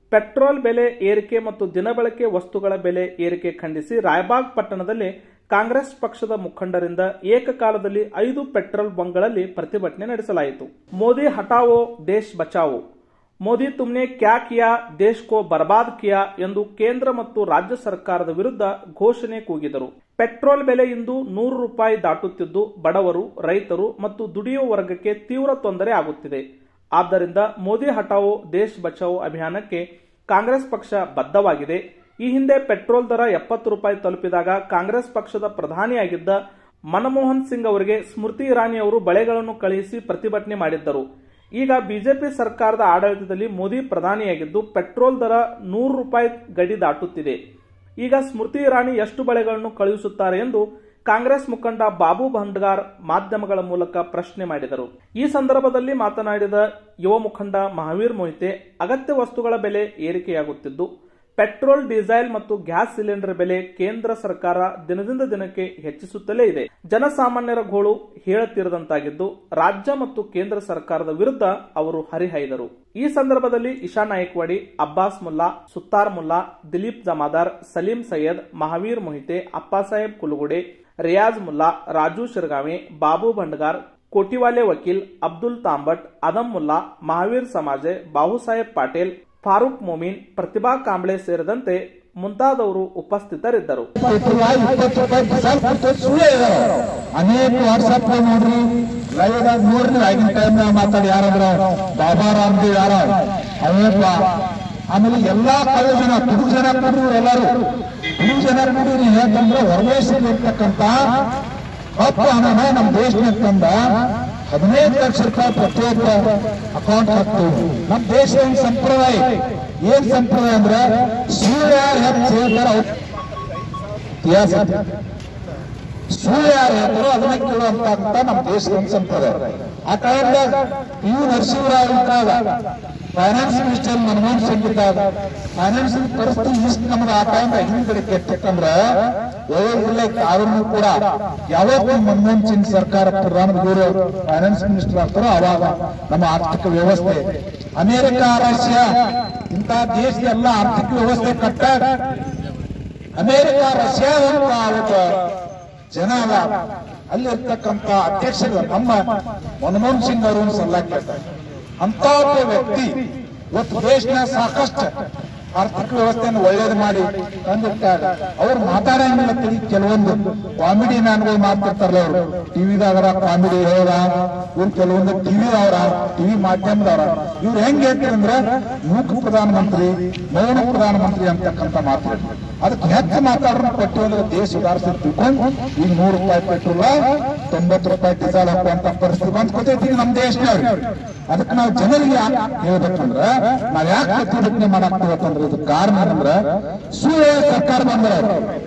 petrol ಬೆಲೆ ಏರಿಕೆ ಮತ್ತು ದಿನಬಳಕೆ ವಸ್ತುಗಳ ಬೆಲೆ ಏರಿಕೆ ಖಂಡಿಸಿ ರಾಯಬಾಗ್ ಪಟ್ಟಣದಲ್ಲಿ ಕಾಂಗ್ರೆಸ್ ಪಕ್ಷದ ಮುಖಂಡರಿಂದ ಏಕಕಾಲದಲ್ಲಿ ಐದು ಪೆಟ್ರೋಲ್ ಬಂಕ್ಗಳಲ್ಲಿ ಪ್ರತಿಭಟನೆ ನಡೆಸಲಾಯಿತು ಮೋದಿ ಹಟಾವೋ ದೇಶ್ ಬಚಾವೋ ಮೋದಿ ತುಮ್ನೆ ಕ್ಯಾ ಕಿಯಾ ದೇಶ್ ಕೋ ಬರ್ಬಾದ್ ಕಿಯಾ ಎಂದು ಕೇಂದ್ರ ಮತ್ತು ರಾಜ್ಯ ಸರ್ಕಾರದ ವಿರುದ್ಧ ಘೋಷಣೆ ಕೂಗಿದರು ಪೆಟ್ರೋಲ್ ಬೆಲೆ ಇಂದು ನೂರು ರೂಪಾಯಿ ದಾಟುತ್ತಿದ್ದು ಬಡವರು ರೈತರು ಮತ್ತು ದುಡಿಯುವ ವರ್ಗಕ್ಕೆ ತೀವ್ರ ತೊಂದರೆ ಆಗುತ್ತಿದೆ ಆದ್ದರಿಂದ ಮೋದಿ ಹಟಾವೋ ದೇಶ್ ಬಚಾವೋ ಅಭಿಯಾನಕ್ಕೆ ಕಾಂಗ್ರೆಸ್ ಪಕ್ಷ ಬದ್ಧವಾಗಿದೆ ಈ ಹಿಂದೆ ಪೆಟ್ರೋಲ್ ದರ ಎಪ್ಪತ್ತು ರೂಪಾಯಿ ತಲುಪಿದಾಗ ಕಾಂಗ್ರೆಸ್ ಪಕ್ಷದ ಪ್ರಧಾನಿಯಾಗಿದ್ದ ಮನಮೋಹನ್ ಸಿಂಗ್ ಅವರಿಗೆ ಸ್ಮೃತಿ ಇರಾನಿ ಅವರು ಬಳೆಗಳನ್ನು ಕಳುಹಿಸಿ ಪ್ರತಿಭಟನೆ ಮಾಡಿದ್ದರು ಈಗ ಬಿಜೆಪಿ ಸರ್ಕಾರದ ಆಡಳಿತದಲ್ಲಿ ಮೋದಿ ಪ್ರಧಾನಿಯಾಗಿದ್ದು ಪೆಟ್ರೋಲ್ ದರ ನೂರು ರೂಪಾಯಿ ಗಡಿ ದಾಟುತ್ತಿದೆ ಈಗ ಸ್ಮೃತಿ ಇರಾನಿ ಎಷ್ಟು ಬಳೆಗಳನ್ನು ಕಳುಹಿಸುತ್ತಾರೆ ಎಂದು ಕಾಂಗ್ರೆಸ್ ಮುಖಂಡ ಬಾಬು ಭಂಡ್ಗಾರ್ ಮಾಧ್ಯಮಗಳ ಮೂಲಕ ಪ್ರಶ್ನೆ ಮಾಡಿದರು ಈ ಸಂದರ್ಭದಲ್ಲಿ ಮಾತನಾಡಿದ ಯುವ ಮುಖಂಡ ಮಹಾವೀರ್ ಮೊಹಿತೆ ಅಗತ್ಯ ವಸ್ತುಗಳ ಬೆಲೆ ಏರಿಕೆಯಾಗುತ್ತಿದ್ದು ಪೆಟ್ರೋಲ್ ಡೀಸೆಲ್ ಮತ್ತು ಗ್ಯಾಸ್ ಸಿಲಿಂಡರ್ ಬೆಲೆ ಕೇಂದ್ರ ಸರ್ಕಾರ ದಿನದಿಂದ ದಿನಕ್ಕೆ ಹೆಚ್ಚಿಸುತ್ತಲೇ ಇದೆ ಜನಸಾಮಾನ್ಯರ ಗೋಳು ಹೇಳುತ್ತಿರದಂತಾಗಿದ್ದು ರಾಜ್ಯ ಮತ್ತು ಕೇಂದ್ರ ಸರ್ಕಾರದ ವಿರುದ್ಧ ಅವರು ಹರಿಹಾಯ್ದರು ಈ ಸಂದರ್ಭದಲ್ಲಿ ಇಶಾ ನಾಯಕ್ವಾಡಿ ಅಬ್ಬಾಸ್ ಮುಲ್ಲಾ ಸುತ್ತಾರ್ ಮುಲ್ಲಾ ದಿಲೀಪ್ ಜಮಾದಾರ್ ಸಲೀಂ ಸೈಯದ್ ಮಹಾವೀರ್ ಮೊಹಿತೆ ಅಪ್ಪಾಸಾಹೇಬ್ ಕುಲುಗುಡೆ ರಿಯಾಜ್ ಮುಲ್ಲಾ ರಾಜು ಶಿರ್ಗಾವೆ ಬಾಬು ಭಂಡಗಾರ್ ಕೋಟಿವಾಲೆ ವಕೀಲ್ ಅಬ್ದುಲ್ ತಾಂಬಟ್ ಅದಂ ಮುಲ್ಲಾ ಮಹಾವೀರ್ ಸಮಾಜೆ ಬಾಹುಸಾಹೇಬ್ ಪಾಟೀಲ್ ಫಾರೂಕ್ ಮೊಮೀನ್ ಪ್ರತಿಭಾ ಕಾಂಬ್ಳೆ ಸೇರಿದಂತೆ ಮುಂತಾದವರು ಉಪಸ್ಥಿತರಿದ್ದರು ಪೆಟ್ರೋಲ್ ಇಪ್ಪತ್ತು ರೂಪಾಯಿ ಡೀಸೆಲ್ ಕೊಡ್ತೇವೆ ಸುಳ್ಳು ಇದಾವೆ ಅನೇಕ ವಾಟ್ಸಪ್ ನೋಡ್ರಿ ಲೈವ್ ಆಗಿ ನೋಡ್ರಿ ಆಗಿನ ಟೈಮ್ ಮಾತಾಡಿ ಯಾರಂದ್ರ ಬಾಬಾ ರಾಮದೇವ್ ಯಾರ ಅವಪ್ಪ ಆಮೇಲೆ ಎಲ್ಲಾ ಕಳೆ ಜನ ತುಡು ಜನ ಕೂಡ್ರಿ ಎಲ್ಲಾರು ತುಡು ಜನ ಕೂಡಿರಿ ಯಾಕಂದ್ರೆ ಹೊರದೇಶದಲ್ಲಿ ಇರ್ತಕ್ಕಂತ ಅಪ್ಪ ಹಣನ ನಮ್ಮ ದೇಶಕ್ಕೆ ತಂದ ಹದಿನೈದು ಲಕ್ಷ ರೂಪಾಯಿ ಪ್ರತಿಯೊಬ್ಬ ಅಕೌಂಟ್ ಹಾಕ್ತೀವಿ ನಮ್ಮ ದೇಶದ ಒಂದು ಸಂಪ್ರದಾಯ ಏನ್ ಸಂಪ್ರದಾಯ ಅಂದ್ರೆ ಸುಳ್ಳು ಯಾರು ಹೆಚ್ಚು ಹೇಳ್ತಾರ ಅವ್ರು ಇತಿಹಾಸ ಸುಳ್ಳು ಯಾರು ಹೇಳ್ತಾರೋ ಅದನ್ನ ಕೇಳುವಂತ ಅಂತ ನಮ್ಮ ದೇಶದ ಒಂದು ಸಂಪ್ರದಾಯ ಆ ಕಾಲದಾಗ ಪಿ ಯು ನರಸಿಂಹರಾವ್ ಇದ್ದಾಗ ಫೈನಾನ್ಸ್ ಮಿನಿಸ್ಟರ್ ಮನಮೋಹನ್ ಸಿಂಗ್ ಇದ್ದಾಗ ಫೈನಾನ್ಸ್ ಪರಿಸ್ಥಿತಿ ಇಷ್ಟು ನಮ್ಗೆ ಆ ಟೈಮ್ ಹಿಂದ್ಗಡೆ ಕೆಟ್ಟಿತ್ತಂದ್ರ ಒಳ್ಳೆ ಕಾನೂನು ಕೂಡ ಯಾವತ್ತು ಮನಮೋಹನ್ ಸಿಂಗ್ ಸರ್ಕಾರ ಪ್ರಧಾನಮಂತ್ರಿ ಫೈನಾನ್ಸ್ ಮಿನಿಸ್ಟರ್ ಆಗ್ತಾರೋ ಅವಾಗ ನಮ್ಮ ಆರ್ಥಿಕ ವ್ಯವಸ್ಥೆ ಅಮೆರಿಕ ರಷ್ಯಾ ಇಂಥ ದೇಶದ ಎಲ್ಲ ಆರ್ಥಿಕ ವ್ಯವಸ್ಥೆ ಕಟ್ಟ ಅಮೆರಿಕ ರಷ್ಯಾದಂತ ಒಬ್ಬ ಜನ ಅದ ಅಲ್ಲಿರ್ತಕ್ಕಂಥ ಅಧ್ಯಕ್ಷರು ನಮ್ಮ ಮನಮೋಹನ್ ಸಿಂಗ್ ಅವರು ಒಂದು ಸಲಹೆ ಕೇಳ್ತಾರೆ ಅಂತ ಒಬ್ಬ ವ್ಯಕ್ತಿ ಇವತ್ತು ದೇಶನ ಸಾಕಷ್ಟು ಆರ್ಥಿಕ ವ್ಯವಸ್ಥೆಯನ್ನು ಒಳ್ಳೇದು ಮಾಡಿ ತಂದಿರ್ತಾರೆ ಅವ್ರು ಮಾತಾಡಂಗಿಲ್ಲ ತಿಳಿ ಕೆಲವೊಂದು ಕಾಮಿಡಿ ಮ್ಯಾನ್ಗಳು ಮಾತಾಡ್ತಾರಲ್ಲ ಅವರು ಟಿವಿದಾಗರ ಕಾಮಿಡಿ ಹೇಳ ಇವ್ರು ಕೆಲವೊಂದು ಟಿವಿ ಅವರ ಟಿವಿ ಮಾಧ್ಯಮದವರ ಇವ್ರು ಹೆಂಗ್ ಹೇಳ್ತಾರಂದ್ರೆ ಮೂಕ ಪ್ರಧಾನಮಂತ್ರಿ ಮೌನ ಪ್ರಧಾನಮಂತ್ರಿ ಅಂತಕ್ಕಂಥ ಮಾತು ಅದಕ್ಕೆ ಹೆಚ್ಚು ಮಾತಾಡ್ರು ಕೊಟ್ಟು ಅಂದ್ರೆ ದೇಶ ಸುಧಾರಿಸಿ ತಿಳ್ಕೊಂಡು ಈಗ ನೂರು ರೂಪಾಯಿ ಪೆಟ್ರೋಲ್ ತೊಂಬತ್ತು ರೂಪಾಯಿ ಡೀಸೆಲ್ ಹಾಕುವಂತ ಪರಿಸ್ಥಿತಿ ಬಂದ್ಕೊತೈತಿ ಈಗ ನಮ್ಮ ದೇಶದವ್ರಿಗೆ ಅದಕ್ಕೆ ನಾವು ಜನರಿಗೆ ಯಾಕ್ ಹೇಳ್ಬೇಕಂದ್ರ ನಾವ್ ಯಾಕೆ ಪ್ರತಿಭಟನೆ ಮಾಡಾಕ್ತಿವತ್ತಂದ್ರೆ ಇದು ಕಾರಣ ಏನಂದ್ರ ಸುಳ್ಳು ಸರ್ಕಾರ ಬಂದ್ರ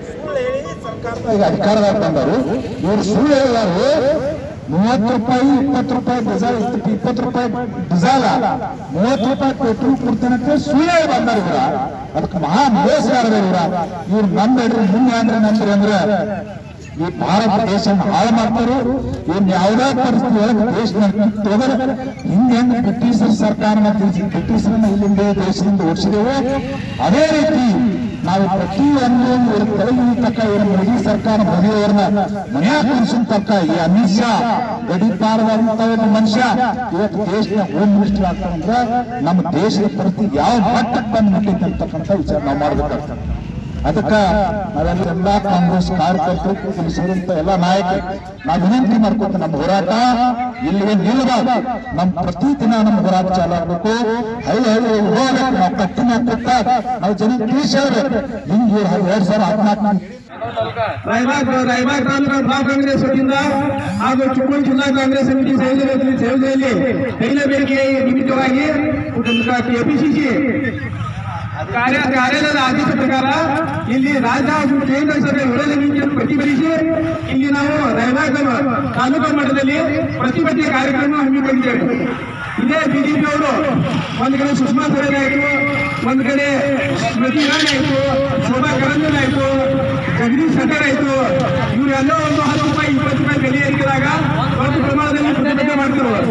ಈಗ ಅಧಿಕಾರದಾಗ ಬಂದವರು ಇವ್ರು ಸುಳ್ಳು ಹೇಳಿದಾರು ಮೂವತ್ತು ರೂಪಾಯಿ ಇಪ್ಪತ್ತು ರೂಪಾಯಿ ಡೀಸೆಲ್ ಇಪ್ಪತ್ತು ರೂಪಾಯಿ ಡೀಸೆಲ್ ಮೂವತ್ತು ರೂಪಾಯಿ ಪೆಟ್ರೋಲ್ ಕೊಡ್ತೇನಂತ ಸುಳ್ಳು ಹೇಳಿ ಬಂದಾರ ಇವ್ರ ಅದಕ್ಕೆ ಮಹಾ ಬೇಸರ ಇವ್ರ ಇವ್ರು ನಂಬೇಡ್ರಿ ಮುಂದೆ ಅಂದ್ರೆ ನಂಬ್ರಿ ಅಂದ್ರೆ ಈ ಭಾರತ ದೇಶ ಹಾಳು ಮಾಡ್ತಾರೆ ಇವ್ನ ಯಾವುದೇ ಪರಿಸ್ಥಿತಿ ಒಳಗೆ ದೇಶನ ಹೋದರೆ ಹಿಂದೆ ಹೆಂಗ್ ಬ್ರಿಟಿಷರ್ ಸರ್ಕಾರನ ತಿಳಿಸಿ ಬ್ರಿಟಿಷರನ್ನ ಇಲ್ಲಿಂದ ದೇಶದಿಂದ ಓಡಿಸಿದೆವು ಅದೇ ರೀತಿ ನಾವು ಪ್ರತಿಯೊಂದು ಇವ್ರ ಕೆಳಗಿನ ತಕ್ಕ ಇವ್ರ ಮೋದಿ ಸರ್ಕಾರ ಮೋದಿಯವರನ್ನ ಮನೆಯ ಕುರಿಸಿನ ತಕ್ಕ ಈ ಅಮಿತ್ ಶಾ ಗಡಿಪಾರದಂತ ಒಬ್ಬ ಮನುಷ್ಯ ಇವತ್ತು ದೇಶದ ಹೋಮ್ ಮಿನಿಸ್ಟರ್ ಆಗ್ತಾರಂದ್ರೆ ನಮ್ಮ ದೇಶದ ಪರಿಸ್ಥಿತಿ ಯಾವ ಮಟ್ಟಕ್ಕೆ ಬಂದು ಮುಟ್ಟಿದೆ ಅಂತಕ್ಕಂಥ ವಿಚಾರ ನಾವು ಮಾಡ್ಬೇಕಾಗ್ತದೆ ಅದಕ್ಕ ನಾವೆಲ್ಲ ಎಲ್ಲಾ ಕಾಂಗ್ರೆಸ್ ಕಾರ್ಯಕರ್ತರು ಸೇರಿದಂತ ಎಲ್ಲಾ ನಾಯಕರು ನಾವು ವಿನಂತಿ ಮಾಡ್ಕೊತ ನಮ್ಮ ಹೋರಾಟ ಇಲ್ಲಿಗೆ ನಿಲ್ಲಬಾರ್ದು ನಮ್ ಪ್ರತಿ ದಿನ ನಮ್ಮ ಹೋರಾಟ ಚಾಲು ಆಗ್ಬೇಕು ಹಳ್ಳಿ ಹಳ್ಳಿ ಹೋಗ್ಬೇಕು ನಾವು ಕಟ್ಟಿನ ಕೊಟ್ಟ ನಾವು ಜನ ತಿಳಿಸಿ ಹೇಳ್ಬೇಕು ಹಿಂಗೆ ಎರಡ್ ಸಾವಿರ ಹದಿನಾಲ್ಕು ರಾಯಬಾಗ್ ರಾಯಬಾಗ್ ತಾಲೂಕು ಬ್ಲಾಕ್ ಕಾಂಗ್ರೆಸ್ ವತಿಯಿಂದ ಹಾಗೂ ಚಿಕ್ಕಮಗಳೂರು ಜಿಲ್ಲಾ ಕಾಂಗ್ರೆಸ್ ಸಮಿತಿ ಸಂಯೋಜನೆ ಸಂಯೋಜನೆಯಲ್ಲಿ ಕೈಲ ಬೇಡಿಕೆ ನಿಮಿತ್ತವಾಗಿ ಕೆಪಿಸಿಸಿ ಕಾರ್ಯ ಕಾರ್ಯಾಲಯದ ಆದೇಶ ಪ್ರಕಾರ ಇಲ್ಲಿ ರಾಜ್ಯ ಹಾಗೂ ಕೇಂದ್ರ ಸರ್ಕಾರ ವಿರೋಧ ನೀತಿಯನ್ನು ಪ್ರತಿಭಟಿಸಿ ಇಲ್ಲಿ ನಾವು ರಾಯಬಾಗ್ ತಾಲೂಕು ಮಟ್ಟದಲ್ಲಿ ಪ್ರತಿಭಟನೆ ಕಾರ್ಯಕ್ರಮ ಹಮ್ಮಿಕೊಂಡಿದ್ದೇವೆ ಇದೇ ಬಿಜೆಪಿ ಅವರು ಒಂದ್ ಕಡೆ ಸುಷ್ಮಾ ಸ್ವರಾಜ್ ಆಯ್ತು ಒಂದ್ ಕಡೆ ಸ್ಮೃತಿ ಇರಾನಿ ಆಯ್ತು ಶೋಭಾ ಕರಂದ್ಲಾಜೆ ಆಯ್ತು ಜಗದೀಶ್ ಶೆಟ್ಟರ್ ಆಯ್ತು ಇವರೆಲ್ಲ ಒಂದು ಹತ್ತು ರೂಪಾಯಿ ಇಪ್ಪತ್ತು ರೂಪಾಯಿ ಬೆಲೆ ಏರಿಕೆದಾಗ ಒಂದು ಪ್ರಮಾಣದಲ್ಲಿ ಪ್ರತಿಭಟನೆ ಮಾಡ್ತಿರೋರು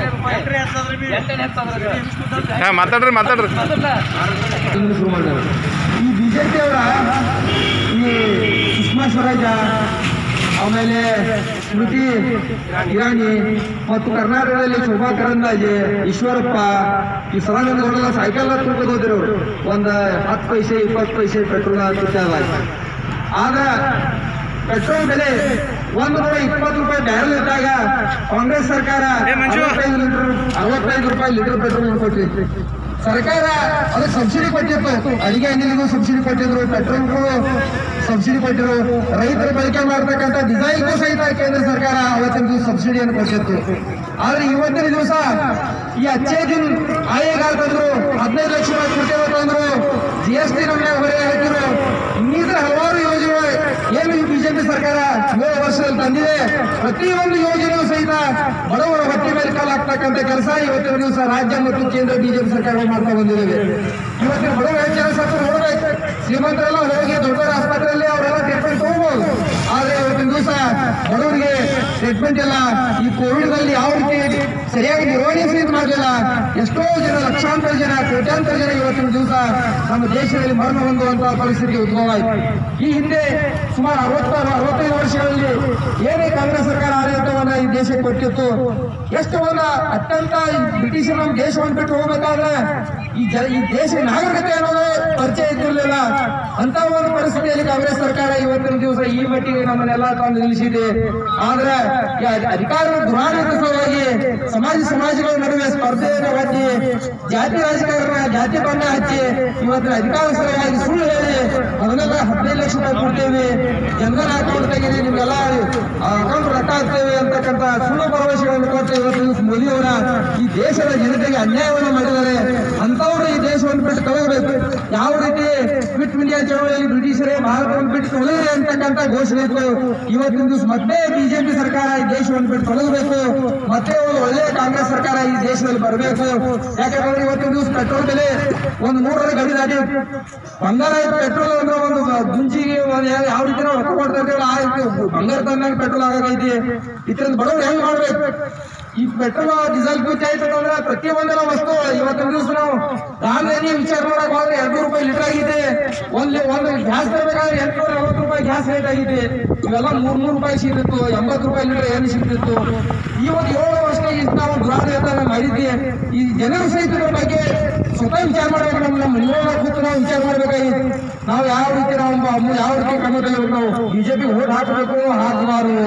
ಹಾ ಮಾತಾಡ್ರಿ ಮಾತಾಡ್ರಿ ಇದನ್ನು ಶುರು ಮಾಡಿದ್ದಾರೆ ಈ ಬಿಜೆಪಿ ಅವರ ಈ ಸುಷ್ಮಾ ಸ್ವರಾಜ ಆಮೇಲೆ ಸ್ಮೃತಿ ಇರಾನಿ ಮತ್ತು ಕರ್ನಾಟಕದಲ್ಲಿ ಶೋಭಾ ಕರಂದ್ಲಾಜೆ ಈಶ್ವರಪ್ಪ ಈ ಸದಾನಂದ ಗೌಡ ಸೈಕಲ್ ತುಳ್ಕೊಂಡು ಹೋದ್ರು ಅವರು ಒಂದು ಹತ್ತು ಪೈಸೆ ಇಪ್ಪತ್ತು ಪೈಸೆ ಪೆಟ್ರೋಲ್ ತುಚ್ಚಾದ ಆಗ ಪೆಟ್ರೋಲ್ ಬೆಲೆ ಒಂದು ನೂರ ಇಪ್ಪತ್ತು ರೂಪಾಯಿ ಬ್ಯಾರಲ್ ಇದ್ದಾಗ ಕಾಂಗ್ರೆಸ್ ಸರ್ಕಾರ ಅರವತ್ತೈದು ಲೀಟರ್ ಅರವತ್ತೈದು ರೂಪಾಯಿ ಲೀಟರ್ ಪೆಟ್ರೋಲ್ ಕೊಟ್ಟಿತ್ತು ಸರ್ಕಾರ ಅದಕ್ಕೆ ಸಬ್ಸಿಡಿ ಕೊಟ್ಟಿತ್ತು ಅಡಿಗೆ ಎಣ್ಣೆಗೂ ಸಬ್ಸಿಡಿ ಕೊಟ್ಟಿದ್ರು ಪೆಟ್ರೋಲ್ಗೂ ಸಬ್ಸಿಡಿ ಕೊಟ್ಟಿದ್ರು ರೈತರು ಬಳಕೆ ಮಾಡ್ತಕ್ಕಂಥ ಡಿಸೈಲ್ಗೂ ಸಹಿತ ಕೇಂದ್ರ ಸರ್ಕಾರ ಅವತ್ತಿನ ದಿವಸ ಸಬ್ಸಿಡಿಯನ್ನು ಕೊಟ್ಟಿತ್ತು ಆದ್ರೆ ಇವತ್ತಿನ ದಿವಸ ಈ ಅಚ್ಚೇ ದಿನ ಆಯೇಗಾರ್ ಬಂದ್ರು ಹದಿನೈದು ಲಕ್ಷ ರೂಪಾಯಿ ಕೊಟ್ಟೇವೆ ತಂದ್ರು ಜಿ ಎಸ್ ಟಿ ನಮಗೆ ಹೊರೆ ಹಾಕಿದ್ರು ಇನ್ನಿತರ ಹಲವಾರು ಯೋಜನೆಗಳು ಏನು ಈ ಬಿಜೆಪಿ ಸರ್ಕಾರ ಏಳು ವರ್ಷದಲ್ಲಿ ತಂದಿದೆ ಪ್ರತಿಯೊಂದು ಯೋಜನೆಯೂ ಸಹಿತ ಬಡವರ ಹೊಟ್ಟೆ ಮೇಲೆ ಕಾಲು ಹಾಕ್ತಕ್ಕಂಥ ಕೆಲಸ ಇವತ್ತಿನ ದಿವಸ ರಾಜ್ಯ ಮತ್ತು ಕೇಂದ್ರ ಬಿಜೆಪಿ ಸರ್ಕಾರಗಳು ಮಾಡ್ತಾ ಬಂದಿದ್ದೇವೆ ಇವತ್ತಿನ ಬಡವರ ಹೆಚ್ಚಿನ ಸತ್ತು ನೋಡಬೇಕು ಶ್ರೀಮಂತರೆಲ್ಲ ಹೋಗಿ ದೊಡ್ಡ ದೊಡ್ಡ ಆಸ್ಪತ್ರೆಯಲ್ಲಿ ಅವರೆಲ್ಲ ಟ್ರೀಟ್ಮೆಂಟ್ ತಗೋಬಹುದು ಆದ್ರೆ ಇವತ್ತಿನ ದಿವಸ ಬಡವರಿಗೆ ಟ್ರೀಟ್ಮೆಂಟ್ ಇಲ್ಲ ಈ ಕೋವಿಡ್ ನಲ್ಲಿ ಯಾವ ರೀತಿ ಸರಿಯಾಗಿ ನಿರ್ವಹಣೆ ಸಹಿತ ಮಾಡಲಿಲ್ಲ ಎಷ್ಟೋ ಜನ ಲಕ್ಷಾಂತರ ಜನ ಕೋಟ್ಯಾಂತರ ಜನ ಇವತ್ತಿನ ದಿವಸ ನಮ್ಮ ದೇಶದಲ್ಲಿ ಮರಣ ಹೊಂದುವಂತಹ ಪರಿಸ್ಥಿತಿ ಉದ್ಭವ ಆಯಿತು ಈ ಹಿಂದೆ ಸುಮಾರು ಅರವತ್ತಾರು ಅರವತ್ತೈದು ವರ್ಷಗಳಲ್ಲಿ ಏನೇ ಕಾಂಗ್ರೆಸ್ ಸರ್ಕಾರ ಆಡಳಿತವನ್ನ ಈ ದೇಶಕ್ಕೆ ಕೊಟ್ಟಿತ್ತು ಎಷ್ಟು ಒಂದು ಅತ್ಯಂತ ಈ ಬ್ರಿಟಿಷರು ನಮ್ಮ ದೇಶವನ್ನು ಬಿಟ್ಟು ಹೋಗ್ಬೇಕಾದ್ರೆ ಈ ಜನ ಈ ದೇಶ ನಾಗರಿಕತೆ ಅನ್ನೋದು ಪರಿಚಯ ಇದ್ದಿರಲಿಲ್ಲ ಅಂತ ಒಂದು ಪರಿಸ್ಥಿತಿಯಲ್ಲಿ ಕಾಂಗ್ರೆಸ್ ಸರ್ಕಾರ ಇವತ್ತಿನ ದಿವಸ ಈ ಮಟ್ಟಿಗೆ ನಮ್ಮನ್ನೆಲ್ಲ ತಂದು ನಿಲ್ಲಿಸಿದೆ ಆದ್ರೆ ಈ ಅಧಿ- ಅಧಿಕಾರದ ದುರಾಡಳಿತ ಸಲುವಾಗಿ ಸಮಾಜ ಸಮಾಜಗಳ ನಡುವೆ ಸ್ಪರ್ಧೆಯನ್ನು ಹಚ್ಚಿ ಜಾತಿ ರಾಜಕಾರಣ ಜಾತಿ ಬಣ್ಣ ಹಚ್ಚಿ ಇವತ್ತಿನ ಅಧಿಕಾರ ಸಲುವಾಗಿ ಸುಳ್ಳು ಹೇಳಿ ಅದನ್ನೆಲ್ಲ ಹದಿನೈದು ಲಕ್ಷ ರೂಪಾಯಿ ಕೊಡ್ತೇವೆ ಜನರ ಅಕೌಂಟ್ ತೆಗೆದು ನಿಮ್ಗೆಲ್ಲ ಅಕೌಂಟ್ ರೊಕ್ಕ ಹಾಕ್ತೇವೆ ಅಂತಕ್ಕಂಥ ಸುಳ್ಳು ಭರವಸೆಗಳನ್ನು ಕೊಟ್ಟು ಇವತ್ತು ದಿವಸ ಮೋದಿ ಅವರ ಈ ದೇಶದ ಜನತೆಗೆ ಅನ್ಯಾಯವನ್ನು ಮಾಡಿದ್ದಾರೆ ಅಂತವರು ಈ ದೇಶವನ್ನು ಬಿಟ್ಟು ತೊಲಗಬೇಕು ಯಾವ ರೀತಿ ಕ್ವಿಟ್ ಇಂಡಿಯಾ ಚಳವಳಿಯಲ್ಲಿ ಬ್ರಿಟಿಷರೇ ಭಾರತವನ್ನು ಬಿಟ್ಟು ತೊಲಗಿರಿ ಅಂತಕ್ಕಂಥ ಘೋಷಣೆ ಇತ್ತು ಇವತ್ತಿನ ದಿವಸ ಮತ್ತೆ ಬಿಜೆಪಿ ಸರ್ಕಾರ ಈ ದೇಶವನ್ನು ಬಿಟ್ಟು ತೊಲಗಬೇಕು ಮತ್ತೆ ಒಂದು ಒಳ್ಳೆಯ ಕಾಂಗ್ರೆಸ್ ಸರ್ಕಾರ ಈ ದೇಶದಲ್ಲಿ ಬರಬೇಕು ಯಾಕಂದ್ರೆ ಇವತ್ತಿನ ದಿವಸ ಪೆಟ್ರೋಲ್ ಬೆಲೆ ಒಂದು ನೂರರ ಗಡಿ ದಾಟಿ ಬಂಗಾರ ಪೆಟ್ರೋಲ್ ಅಂದ್ರೆ ಒಂದು ಗುಂಜಿಗೆ ಒಂದು ಯಾವ ಯಾವ ರೀತಿ ನಾವು ರೊಕ್ಕ ಕೊಡ್ತಾ ಇದ್ದೇವಲ್ಲ ಆ ರೀತಿ ಬಂಗಾರ ತಂದಾಗ ಪೆಟ್ರೋಲ್ ಆಗೈತಿ ಇದ್ರಿಂದ ಬಡವರು ಹೆಂಗ್ ಮಾಡ್ಬೇಕು ಈ ಪೆಟ್ರೋಲ್ ಡೀಸೆಲ್ ಕುರಿತು ಆಯ್ತು ಅಂದ್ರೆ ಪ್ರತಿಯೊಂದೆಲ್ಲ ವಸ್ತು ಇವತ್ತಿನ ದಿವಸ ನಾವು ರಾಮದೇನಿ ವಿಚಾರ ಮಾಡಕ್ ಹೋದ್ರೆ ಎರಡು ರೂಪಾಯಿ ಲೀಟರ್ ಆಗಿದೆ ಒಂದ್ ಲಿ- ಒಂದು ಗ್ಯಾಸ್ ತರಬೇಕಾದ್ರೆ ಎಂಟ್ನೂರ ನಲವತ್ತು ರೂಪಾಯಿ ಗ್ಯಾಸ್ ರೇಟ್ ಆಗಿದೆ ಇವೆಲ್ಲ ಮೂರ್ ಮೂರು ರೂಪಾಯಿ ಸಿಗ್ತಿತ್ತು ಎಂಬತ್ತು ರೂಪಾಯಿ ಲೀಟರ್ ಏನು ಸಿಗ್ತಿತ್ತು ಇವತ್ತು ಏಳು ವರ್ಷ ಇಷ್ಟು ನಾವು ದುರಾಡಳಿತ ಮಾಡಿದ್ವಿ ಈ ಜನರು ಸಹಿತ ಇದ್ರ ಬಗ್ಗೆ ಸ್ವತಃ ವಿಚಾರ ಮಾಡ್ಬೇಕು ನಮ್ಮ ನಮ್ಮ ಮನೆಯೊಳಗೆ ಕೂತು ನಾವು ವಿಚಾರ ಮಾಡ್ಬೇಕಾಗಿತ್ತು ನಾವು ಯಾವ ರೀತಿ ನಾವು ಅಮ್ಮ- ಯಾವ ರೀತಿ ಕ್ರಮ ತೆಗಿಬೇಕು ನಾವು ಬಿಜೆಪಿ ಓಟ್ ಹಾಕಬೇಕು ಹಾಕಬಾರದು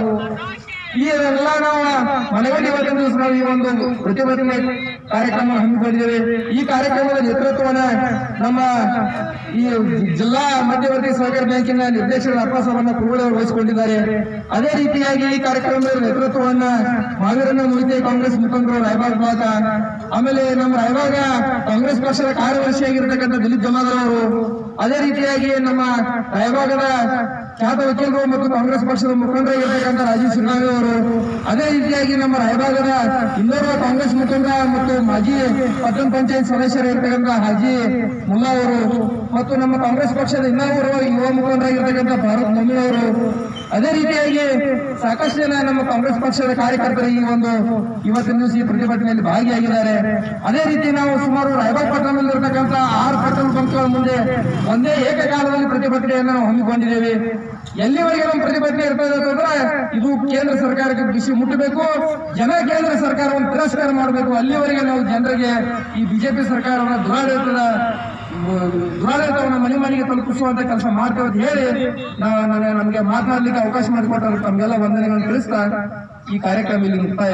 ಈ ಎಲ್ಲ ನಾವು ಮನೆಯಲ್ಲಿ ಇವತ್ತಿನ ದಿವಸ ನಾವು ಈ ಒಂದು ಪ್ರತಿಭಟನೆ ಕಾರ್ಯಕ್ರಮ ಹಮ್ಮಿಕೊಂಡಿದ್ದೇವೆ ಈ ಕಾರ್ಯಕ್ರಮದ ನೇತೃತ್ವವನ್ನ ನಮ್ಮ ಈ ಜಿಲ್ಲಾ ಮಧ್ಯವರ್ತಿ ಸಹಕಾರ ಬ್ಯಾಂಕಿನ ನಿರ್ದೇಶಕರ ಅಪ್ಪಸವನ್ನ ಕುರುಗಡೆ ಅವರು ವಹಿಸಿಕೊಂಡಿದ್ದಾರೆ ಅದೇ ರೀತಿಯಾಗಿ ಈ ಕಾರ್ಯಕ್ರಮದ ನೇತೃತ್ವವನ್ನ ಮಾವೀರಣ್ಣ ಮೊಯ್ತೆ ಕಾಂಗ್ರೆಸ್ ಮುಖಂಡರು ರಾಯಬಾಗ್ ಭಾಗ ಆಮೇಲೆ ನಮ್ಮ ರಾಯಬಾಗ ಕಾಂಗ್ರೆಸ್ ಪಕ್ಷದ ಕಾರ್ಯದರ್ಶಿಯಾಗಿರ್ತಕ್ಕಂಥ ದಿಲೀಪ್ ಜಮಾದಾರ್ ಅವರು ಅದೇ ರೀತಿಯಾಗಿ ನಮ್ಮ ರಾಯಬಾಗದ ಖ್ಯಾತ ವಕೀಲರು ಮತ್ತು ಕಾಂಗ್ರೆಸ್ ಪಕ್ಷದ ಮುಖಂಡರಾಗಿರ್ತಕ್ಕಂಥ ರಾಜೀವ್ ಸಿಂಗಾವಿ ಅವರು ಅದೇ ರೀತಿಯಾಗಿ ನಮ್ಮ ರಾಯಬಾಗದ ಇನ್ನೋರ್ವ ಕಾಂಗ್ರೆಸ್ ಮುಖಂಡ ಮತ್ತು ಮಾಜಿ ಪಟ್ಟಣ ಪಂಚಾಯತ್ ಸದಸ್ಯರಾಗಿರ್ತಕ್ಕಂಥ ಹಾಜಿ ಮುಲ್ಲಾ ಅವರು ಮತ್ತು ನಮ್ಮ ಕಾಂಗ್ರೆಸ್ ಪಕ್ಷದ ಇನ್ನೋರ್ವ ಯುವ ಮುಖಂಡರಾಗಿರ್ತಕ್ಕಂಥ ಭಾರತ್ ಮೊಮ್ಮಿ ಅವರು ಅದೇ ರೀತಿಯಾಗಿ ಸಾಕಷ್ಟು ಜನ ನಮ್ಮ ಕಾಂಗ್ರೆಸ್ ಪಕ್ಷದ ಕಾರ್ಯಕರ್ತರು ಈ ಒಂದು ಇವತ್ತಿನ ದಿವಸ ಈ ಪ್ರತಿಭಟನೆಯಲ್ಲಿ ಭಾಗಿಯಾಗಿದ್ದಾರೆ ಅದೇ ರೀತಿ ನಾವು ಸುಮಾರು ರಾಯಬಾಗ್ ಪಟ್ಟಣದಲ್ಲಿರ್ತಕ್ಕಂಥ ಆರು ಪೆಟ್ರೋಲ್ ಬಂಕ್ಗಳ ಮುಂದೆ ಒಂದೇ ಏಕಕಾಲದಲ್ಲಿ ಪ್ರತಿಭಟನೆಯನ್ನು ನಾವು ಹಮ್ಮಿಕೊಂಡಿದ್ದೇವೆ ಎಲ್ಲಿವರೆಗೆ ನಮ್ಮ ಪ್ರತಿಭಟನೆ ಇರ್ತದೆ ಅಂತಂದ್ರೆ ಇದು ಕೇಂದ್ರ ಸರ್ಕಾರಕ್ಕೆ ಬಿಸಿ ಮುಟ್ಟಬೇಕು ಜನ ಕೇಂದ್ರ ಸರ್ಕಾರವನ್ನು ತಿರಸ್ಕಾರ ಮಾಡಬೇಕು ಅಲ್ಲಿವರೆಗೆ ನಾವು ಜನರಿಗೆ ಈ ಬಿಜೆಪಿ ಸರ್ಕಾರವನ್ನು ದುರಾಡಳಿತದ ದುರಾಡಳಿತವನ್ನು ಮನೆ ಮನೆಗೆ ತಲುಪಿಸುವಂತ ಕೆಲಸ ಮಾಡ್ತೇವೆ ಅಂತ ಹೇಳಿ ನಾ- ನಾನು ನಮಗೆ ಮಾತನಾಡಲಿಕ್ಕೆ ಅವಕಾಶ ಮಾಡಿಕೊಟ್ಟರು ತಮಗೆಲ್ಲ ವಂದನೆಗಳನ್ನು ತಿಳಿಸ್ತಾ ಈ ಕಾರ್ಯಕ್ರಮ ಇಲ್ಲಿ ಮುಕ್ತಾಯ